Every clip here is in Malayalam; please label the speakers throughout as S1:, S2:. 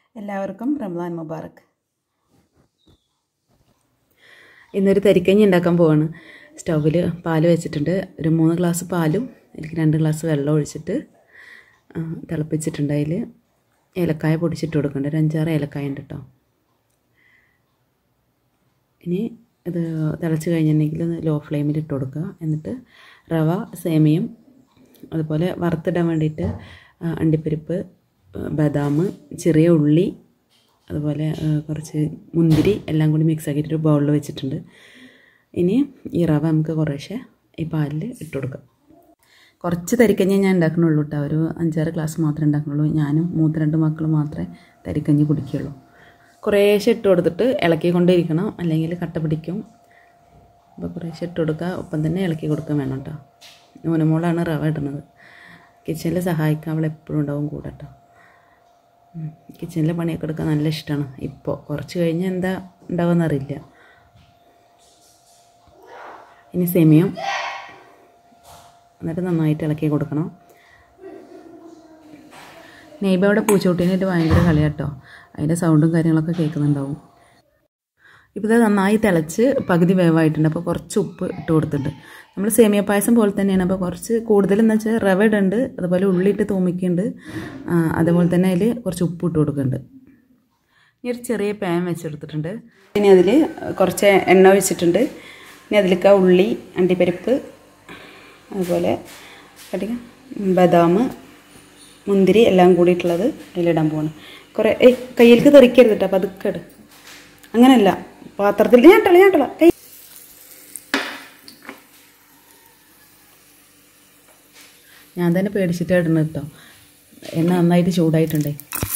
S1: എല്ലാവർക്കും റംസാൻ മുബാറക് ഇന്നൊരു തരിക്കഞ്ഞി ഉണ്ടാക്കാൻ പോവാണ് സ്റ്റൗവിൽ പാൽ വെച്ചിട്ടുണ്ട് ഒരു മൂന്ന് ഗ്ലാസ് പാലും എനിക്ക് രണ്ട് ഗ്ലാസ് വെള്ളം ഒഴിച്ചിട്ട് ആ, തിളപ്പിച്ചിട്ടുണ്ട് അതിൽ ഏലക്കായ പൊടിച്ചിട്ട് കൊടുക്കുന്നുണ്ട് ഒരു അഞ്ചാറ് ഏലക്കായ ഉണ്ട് കേട്ടോ ഇനി ഇത് തിളച്ച് കഴിഞ്ഞിട്ടുണ്ടെങ്കിൽ ഒന്ന് ലോ ഫ്ലെയിമിൽ ഇട്ട് കൊടുക്കുക എന്നിട്ട് റവ സേമിയം അതുപോലെ വറുത്തിടാൻ വേണ്ടിയിട്ട് ആ, അണ്ടിപ്പരിപ്പ് ആ, ബദാം ചെറിയ ഉള്ളി അതുപോലെ ആ, കുറച്ച് മുന്തിരി എല്ലാം കൂടി മിക്സ് ആക്കിയിട്ട് ഒരു ബൗളിൽ വെച്ചിട്ടുണ്ട് ഇനി ഈ റവ നമുക്ക് കുറേശ്ശെ ഈ പാലിൽ ഇട്ട് കൊടുക്കാം കുറച്ച് തരിക്കഞ്ഞി ഞാൻ ഉണ്ടാക്കണുള്ളൂ കേട്ടോ ഒരു അഞ്ചാറ് ഗ്ലാസ് മാത്രമേ ഉണ്ടാക്കണുള്ളൂ ഞാനും മൂന്ന് രണ്ട് മക്കളും മാത്രമേ തരിക്കഞ്ഞി കുടിക്കുകയുള്ളൂ കുറേശ്ശെ ഇട്ട് കൊടുത്തിട്ട് ഇളക്കിക്കൊണ്ടിരിക്കണം അല്ലെങ്കിൽ കട്ട പിടിക്കും അപ്പോൾ കുറേശ്ശെ ഇട്ട് കൊടുക്കുക ഒപ്പം തന്നെ ഇളക്കി കൊടുക്കാൻ വേണം കേട്ടോ നൂനമോളാണ് റവ ഇടുന്നത് കിച്ചണിൽ സഹായിക്കാൻ അവൾ എപ്പോഴും ഉണ്ടാവും കൂടെ കേട്ടോ കിച്ചണിലെ പണിയൊക്കെ എടുക്കാൻ നല്ല ഇഷ്ടമാണ് ഇപ്പോൾ കുറച്ച് കഴിഞ്ഞ് എന്താ ഉണ്ടാവുമെന്ന് അറിയില്ല ഇനി സെമിയം എന്നിട്ട് നന്നായിട്ട് ഇളക്കി കൊടുക്കണം നെയ്ബ അവിടെ പൂച്ചോട്ടീനായിട്ട് ഭയങ്കര കളിയാട്ടോ അതിൻ്റെ സൗണ്ടും കാര്യങ്ങളൊക്കെ കേൾക്കുന്നുണ്ടാവും ഇപ്പോൾ ഇത് നന്നായി തിളച്ച് പകുതി വേവായിട്ടുണ്ട് അപ്പോൾ കുറച്ച് ഉപ്പ് ഇട്ട് കൊടുത്തിട്ടുണ്ട് നമ്മൾ സേമിയ പായസം പോലെ തന്നെയാണ് അപ്പോൾ കുറച്ച് കൂടുതലെന്ന് വെച്ചാൽ റവ ഇടുന്നുണ്ട് അതുപോലെ ഉള്ളിയിട്ട് തൂമിക്കുന്നുണ്ട് ആ, അതുപോലെ തന്നെ അതിൽ കുറച്ച് ഉപ്പ് ഇട്ട് കൊടുക്കുന്നുണ്ട് ഇനി ഒരു ചെറിയ പാൻ വെച്ചെടുത്തിട്ടുണ്ട് ഇനി അതിൽ കുറച്ച് എണ്ണ ഒഴിച്ചിട്ടുണ്ട് ഇനി അതിലേക്ക് ഉള്ളി അണ്ടിപ്പരിപ്പ് അതുപോലെ കടിക്ക ബദാം മുന്തിരി എല്ലാം കൂടിയിട്ടുള്ളത് അതിലിടാൻ പോവാണ് കുറേ ഏയ് കയ്യിലേക്ക് തെറിക്കരുത് കേട്ടോ അപ്പോൾ അതൊക്കെ ഇട് അങ്ങനല്ല പാത്രത്തിൽ ഞാൻ ഇട്ടള ഞാൻ ഇട്ടള കൈ ഞാൻ തന്നെ പേടിച്ചിട്ട് ഇടുന്നത് കേട്ടോ എണ്ണ നന്നായിട്ട് ചൂടായിട്ടുണ്ടേ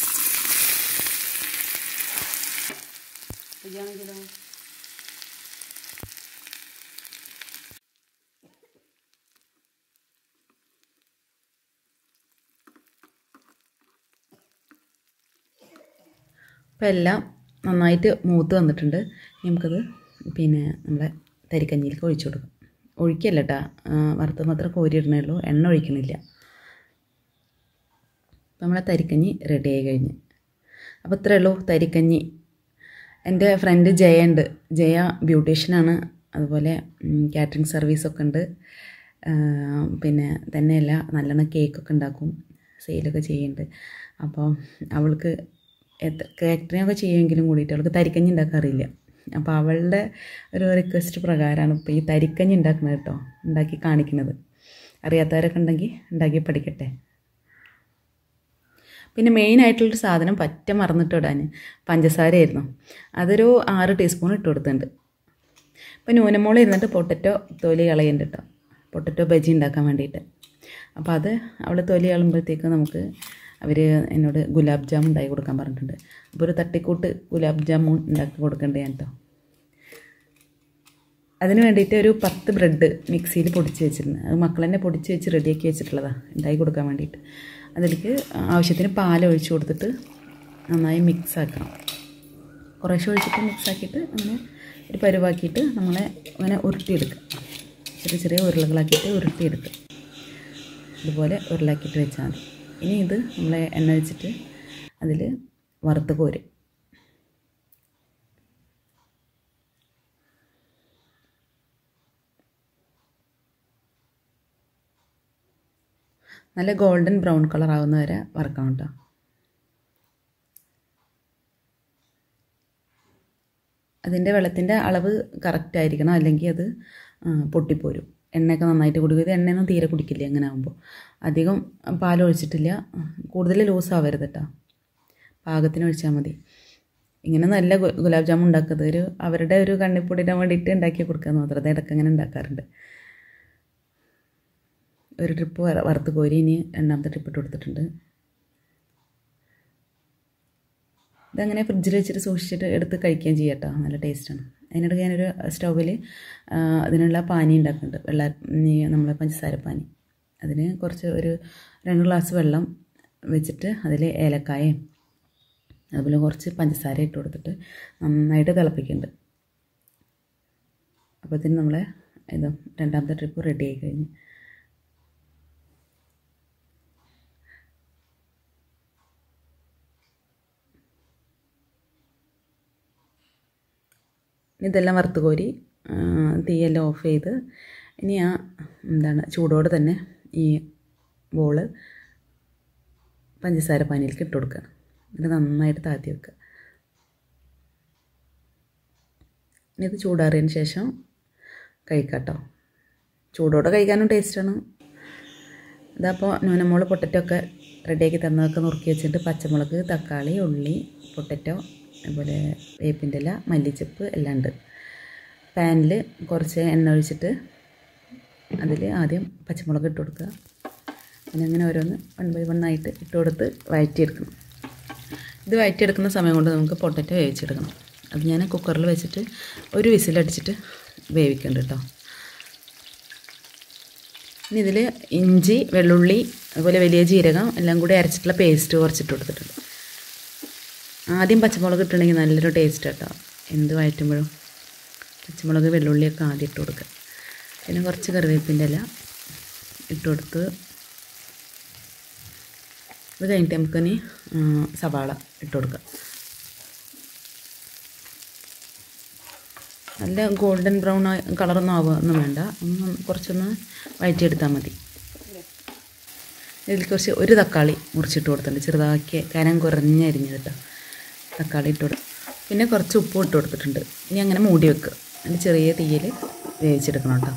S1: അപ്പോൾ എല്ലാം നന്നായിട്ട് മൂത്ത് വന്നിട്ടുണ്ട് ഇനി നമുക്കത് പിന്നെ നമ്മളെ തരിക്കഞ്ഞിയിലേക്ക് ഒഴിച്ചു കൊടുക്കാം ഒഴിക്കല്ല കേട്ടോ വറുത്ത് മാത്രം കോരിയിടണേ ഉള്ളൂ എണ്ണ ഒഴിക്കണില്ല അപ്പോൾ നമ്മളെ തരിക്കഞ്ഞി റെഡി ആയി കഴിഞ്ഞ് അപ്പോൾ ഇത്രയേ ഉള്ളൂ തരിക്കഞ്ഞി എൻ്റെ ഫ്രണ്ട് ജയ ഉണ്ട് ജയ ബ്യൂട്ടീഷ്യനാണ് അതുപോലെ കാറ്ററിംഗ് സർവീസൊക്കെ ഉണ്ട് ആ, പിന്നെ തന്നെയല്ല നല്ലോണം കേക്കൊക്കെ ഉണ്ടാക്കും സെയിലൊക്കെ ചെയ്യുന്നുണ്ട് അപ്പോൾ അവൾക്ക് എത്ര കാറ്ററിംഗ് ഒക്കെ ചെയ്യുമെങ്കിലും കൂടിയിട്ട് അവൾക്ക് തരിക്കഞ്ഞി ഉണ്ടാക്കാൻ അറിയില്ല അപ്പോൾ അവളുടെ ഒരു റിക്വസ്റ്റ് പ്രകാരമാണ് ഇപ്പോൾ ഈ തരിക്കഞ്ഞി ഉണ്ടാക്കുന്നത് കേട്ടോ ഉണ്ടാക്കി കാണിക്കുന്നത് അറിയാത്തവരൊക്കെ ഉണ്ടെങ്കിൽ ഉണ്ടാക്കി പഠിക്കട്ടെ പിന്നെ മെയിൻ ആയിട്ടുള്ളൊരു സാധനം പറ്റ മറന്നിട്ട് ഇടാൻ പഞ്ചസാരയായിരുന്നു അതൊരു ആറ് ടീസ്പൂൺ ഇട്ട് കൊടുത്തിട്ടുണ്ട് ഇപ്പോൾ ന്യൂനമോള് ഇരുന്നിട്ട് പൊട്ടറ്റോ തൊലി കളയുന്നുണ്ട് കേട്ടോ പൊട്ടറ്റോ ബജി ഉണ്ടാക്കാൻ വേണ്ടിയിട്ട് അപ്പോൾ അത് അവൾ തൊലി കളയുമ്പോഴത്തേക്ക് നമുക്ക് അവർ എന്നോട് ഗുലാബ് ജാമുൻ ഉണ്ടാക്കി കൊടുക്കാൻ പറഞ്ഞിട്ടുണ്ട് അപ്പോൾ ഒരു തട്ടിക്കൂട്ട് ഗുലാബ് ജാമുൻ ഉണ്ടാക്കി കൊടുക്കണ്ടേ ഞാൻ കേട്ടോ അതിന് വേണ്ടിയിട്ട് ഒരു പത്ത് ബ്രെഡ് മിക്സിയിൽ പൊടിച്ച് വെച്ചിരുന്നു അത് മക്കൾ തന്നെ പൊടിച്ച് വെച്ച് റെഡിയാക്കി വെച്ചിട്ടുള്ളതാണ് ഉണ്ടാക്കി കൊടുക്കാൻ വേണ്ടിയിട്ട് അതിലേക്ക് ആവശ്യത്തിന് പാൽ ഒഴിച്ച് കൊടുത്തിട്ട് നന്നായി മിക്സ് ആക്കണം കുറേശ്ശെ ഒഴിച്ചിട്ട് മിക്സ് ആക്കിയിട്ട് അങ്ങനെ ഒരു പരുവാക്കിയിട്ട് നമ്മളെ അങ്ങനെ ഉരുട്ടിയെടുക്കുക ചെറിയ ചെറിയ ഉരുളകളാക്കിയിട്ട് ഉരുട്ടിയെടുക്കുക ഇതുപോലെ ഉരുളാക്കിയിട്ട് വെച്ചാൽ മതി ഇനി ഇത് നമ്മളെ എണ്ണ വെച്ചിട്ട് അതിൽ വറുത്ത് കോരും നല്ല ഗോൾഡൻ ബ്രൗൺ കളർ ആവുന്ന വരെ വറക്കണം കേട്ടോ അതിൻ്റെ വെള്ളത്തിൻ്റെ അളവ് കറക്റ്റ് ആയിരിക്കണം അല്ലെങ്കിൽ അത് ആ, പൊട്ടിപ്പോരും എണ്ണയൊക്കെ നന്നായിട്ട് കുടിക്കും ഇത് എണ്ണയൊന്നും തീരെ കുടിക്കില്ല അങ്ങനെ ആകുമ്പോൾ അധികം പാൽ ഒഴിച്ചിട്ടില്ല കൂടുതൽ ലൂസ് ആവരുത് കേട്ടോ പാകത്തിന് ഒഴിച്ചാൽ മതി ഇങ്ങനെ നല്ല ഗു- ഗുലാബ് ജാമുൻ ഉണ്ടാക്കുന്നത് ഒരു അവരുടെ ഒരു കണ്ണിപ്പൊടിയിടാൻ വേണ്ടിയിട്ട് ഉണ്ടാക്കി കൊടുക്കാമെന്ന് മാത്രം അത് ഇടയ്ക്ക് അങ്ങനെ ഉണ്ടാക്കാറുണ്ട് ഒരു ട്രിപ്പ് വറ- വറുത്ത് കോരി ഇനി രണ്ടാമത്തെ ട്രിപ്പ് ഇട്ട് കൊടുത്തിട്ടുണ്ട് ഇതങ്ങനെ ഫ്രിഡ്ജിൽ വെച്ചിട്ട് സൂക്ഷിച്ചിട്ട് എടുത്ത് കഴിക്കുകയും ചെയ്യാം കേട്ടോ നല്ല ടേസ്റ്റാണ് അതിനിടയ്ക്ക് ഞാനൊരു സ്റ്റൗവിൽ അതിനുള്ള പാനി ഉണ്ടാക്കുന്നുണ്ട് വെള്ള ഈ നമ്മളെ പഞ്ചസാര പാനി അതിന് കുറച്ച് ഒരു രണ്ട് ഗ്ലാസ് വെള്ളം വെച്ചിട്ട് അതിൽ ഏലക്കായയും അതുപോലെ കുറച്ച് പഞ്ചസാര ഇട്ട് കൊടുത്തിട്ട് നന്നായിട്ട് തിളപ്പിക്കുന്നുണ്ട് അപ്പോഴത്തേന് നമ്മളെ ഇത് രണ്ടാമത്തെ ട്രിപ്പ് റെഡി ആയി കഴിഞ്ഞ് ഇതെല്ലാം വറുത്ത് കോരി ആ, തീയെല്ലാം ഓഫ് ചെയ്ത് ഇനി ആ എന്താണ് ചൂടോടെ തന്നെ ഈ ബോള് പഞ്ചസാര പാനിയിലേക്ക് ഇട്ട് കൊടുക്കുക എന്നിട്ട് നന്നായിട്ട് താത്തി വെക്കുക ഇനി ഇത് ചൂടാറിയതിന് ശേഷം കഴിക്കാം കേട്ടോ ചൂടോടെ കഴിക്കാനും ടേസ്റ്റാണ് ഇതപ്പോൾ നൂനമോള് പൊട്ടറ്റോ ഒക്കെ റെഡിയാക്കി തന്നതൊക്കെ നുറുക്കി വെച്ചിട്ട് പച്ചമുളക് തക്കാളി ഉള്ളി പൊട്ടറ്റോ അതുപോലെ വേപ്പിൻ്റെ ഇല മല്ലിച്ചപ്പ് എല്ലാം ഉണ്ട് പാനിൽ കുറച്ച് എണ്ണ ഒഴിച്ചിട്ട് അതിൽ ആദ്യം പച്ചമുളക് ഇട്ട് കൊടുക്കുക പിന്നെ അങ്ങനെ ഓരോന്ന് വൺ ബൈ വൺ ആയിട്ട് ഇട്ട് കൊടുത്ത് വഴറ്റിയെടുക്കണം ഇത് വഴറ്റിയെടുക്കുന്ന സമയം കൊണ്ട് നമുക്ക് പൊട്ടറ്റോ വേവിച്ചെടുക്കണം അത് ഞാൻ കുക്കറിൽ വെച്ചിട്ട് ഒരു വിസിലടിച്ചിട്ട് വേവിക്കുന്നുണ്ട് കേട്ടോ ഇനി ഇതിൽ ഇഞ്ചി വെള്ളുള്ളി അതുപോലെ വലിയ ജീരകം എല്ലാം കൂടി അരച്ചിട്ടുള്ള പേസ്റ്റ് കുറച്ചിട്ട് കൊടുത്തിട്ടുണ്ട് ആദ്യം പച്ചമുളക് ഇട്ടുണ്ടെങ്കിൽ നല്ലൊരു ടേസ്റ്റ് കേട്ടോ എന്ത് വഴറ്റുമ്പോഴും പച്ചമുളക് വെള്ളുള്ളിയൊക്കെ ആദ്യം ഇട്ട് കൊടുക്കുക പിന്നെ കുറച്ച് കറിവേപ്പിൻ്റെ ഇല ഇട്ട് കൊടുത്ത് ഇത് കഴിഞ്ഞിട്ട് നമുക്കിനി ആ, സവാള ഇട്ട് കൊടുക്കാം നല്ല ഗോൾഡൻ ബ്രൗൺ കളറൊന്നും ആവുകയൊന്നും വേണ്ട ഒന്ന് കുറച്ചൊന്ന് വഴറ്റിയെടുത്താൽ മതി ഇതിൽ കുറച്ച് ഒരു തക്കാളി മുറിച്ചിട്ട് കൊടുത്തിട്ടുണ്ട് ചെറുതാക്കി കനം കുറഞ്ഞരിഞ്ഞത് കേട്ടോ തക്കാളി ഇട്ട് കൊടുത്തു പിന്നെ കുറച്ച് ഉപ്പ് ഇട്ട് കൊടുത്തിട്ടുണ്ട് ഇനി അങ്ങനെ മൂടി വെക്കുക അതിന് ചെറിയ തീയിൽ വേവിച്ചെടുക്കണം കേട്ടോ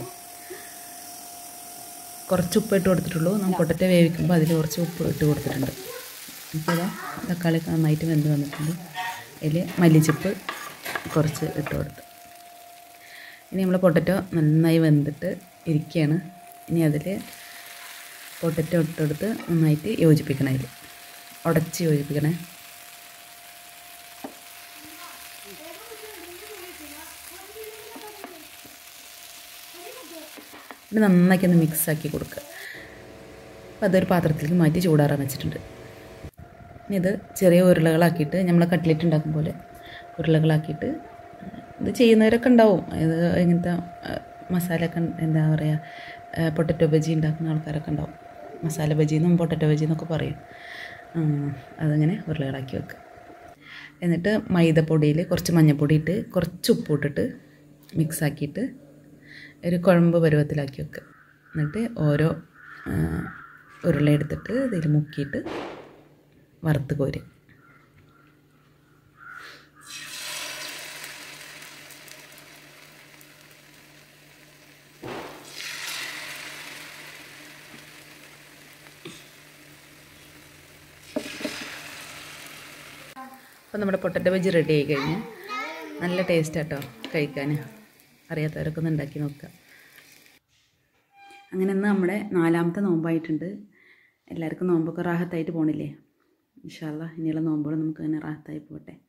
S1: കുറച്ച് ഉപ്പ് ഇട്ട് കൊടുത്തിട്ടുള്ളൂ നമ്മൾ പൊട്ടറ്റോ വേവിക്കുമ്പോൾ അതിൽ കുറച്ച് ഉപ്പ് ഇട്ട് കൊടുത്തിട്ടുണ്ട് ഇപ്പോൾ ഇതാ തക്കാളി നന്നായിട്ട് വെന്ത് വന്നിട്ടുണ്ട് അതിൽ മല്ലിച്ചപ്പ് കുറച്ച് ഇട്ട് കൊടുത്തു ഇനി നമ്മൾ പൊട്ടറ്റോ നന്നായി വെന്തിട്ട് ഇരിക്കുകയാണ് ഇനി അതിൽ പൊട്ടറ്റോ ഇട്ടെടുത്ത് നന്നായിട്ട് യോജിപ്പിക്കണം അതിൽ ഉടച്ച് യോജിപ്പിക്കണേ ഇത് നന്നാക്കി ഒന്ന് മിക്സ് ആക്കി കൊടുക്കുക അപ്പോൾ അതൊരു പാത്രത്തിലേക്ക് മാറ്റി ചൂടാറാൻ വെച്ചിട്ടുണ്ട് ഇനി ഇത് ചെറിയ ഉരുളകളാക്കിയിട്ട് നമ്മൾ കട്ട്ലറ്റ് ഉണ്ടാക്കും പോലെ ഉരുളകളാക്കിയിട്ട് ഇത് ചെയ്യുന്നവരൊക്കെ ഉണ്ടാവും ഇത് ഇങ്ങനത്തെ ആ, മസാല ഒക്കെ എന്താ പറയുക പൊട്ടറ്റോ ബജി ഉണ്ടാക്കുന്ന ആൾക്കാരൊക്കെ ഉണ്ടാവും മസാല ബജി എന്നും പൊട്ടറ്റോ ബജി എന്നൊക്കെ പറയും ഉം, അതങ്ങനെ ഉരുളകളാക്കി വെക്കുക എന്നിട്ട് മൈദപ്പൊടിയിൽ കുറച്ച് മഞ്ഞൾപ്പൊടി ഇട്ട് കുറച്ച് ഉപ്പ് ഇട്ടിട്ട് മിക്സ് ആക്കിയിട്ട് ഒരു കുഴമ്പ് പരുവത്തിലാക്കി വെക്കുക എന്നിട്ട് ഓരോ ആ, ഉരുള എടുത്തിട്ട് ഇതിൽ മുക്കിയിട്ട് വറുത്ത് കോരി അപ്പോൾ നമ്മുടെ പൊട്ടറ്റോ ബജി റെഡി ആയി കഴിഞ്ഞ് നല്ല ടേസ്റ്റ് കേട്ടോ കഴിക്കാൻ അറിയാത്തവരൊക്കെ ഒന്ന് ഉണ്ടാക്കി നോക്കുക അങ്ങനെ ഇന്ന് നമ്മുടെ നാലാമത്തെ നോമ്പായിട്ടുണ്ട് എല്ലാവർക്കും നോമ്പൊക്കെ റാഹത്തായിട്ട് പോണില്ലേ ഇൻഷാല്ല ഇനിയുള്ള നോമ്പുകൾ നമുക്ക് അങ്ങനെ റാഹത്തായി പോട്ടെ